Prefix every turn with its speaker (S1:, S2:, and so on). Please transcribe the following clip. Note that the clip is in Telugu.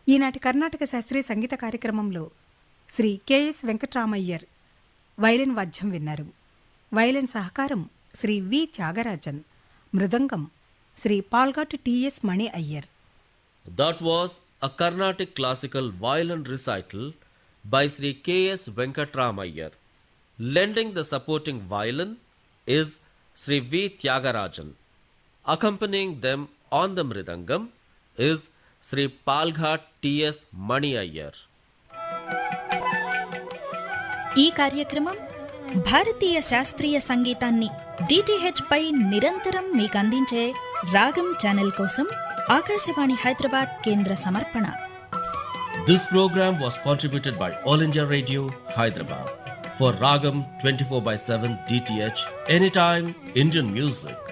S1: ఈనాటి కర్ణాటక శాస్త్రీయ సంగీత కార్యక్రమంలో శ్రీ కెఎస్ వెంకట్రామయ్యర్ వైలిన్ వాద్యం విన్నారు వైలిన్ సహకారం Shri V Thyagarajan mridangam Shri Palghat TS Mani Iyer
S2: That was a Carnatic classical violin recital by Sri K.S. Venkatramayyar. Lending the supporting violin is Sri V. Tyagarajan. Accompanying them on the mridangam is Sri Palghat T.S. Mani Iyer.
S3: ఈ కార్యక్రమం భారతీయ శాస్త్రీయ సంగీతాన్ని డిటిహెచ్ పై నిరంతరం మీకు అందించే రాగం ఛానల్ కోసం ఆకాశవాణి హైదరాబాద్ కేంద్ర సమర్పణ
S2: This program was contributed by All India Radio, Hyderabad. For Ragam 24 by 7 DTH, anytime Indian music.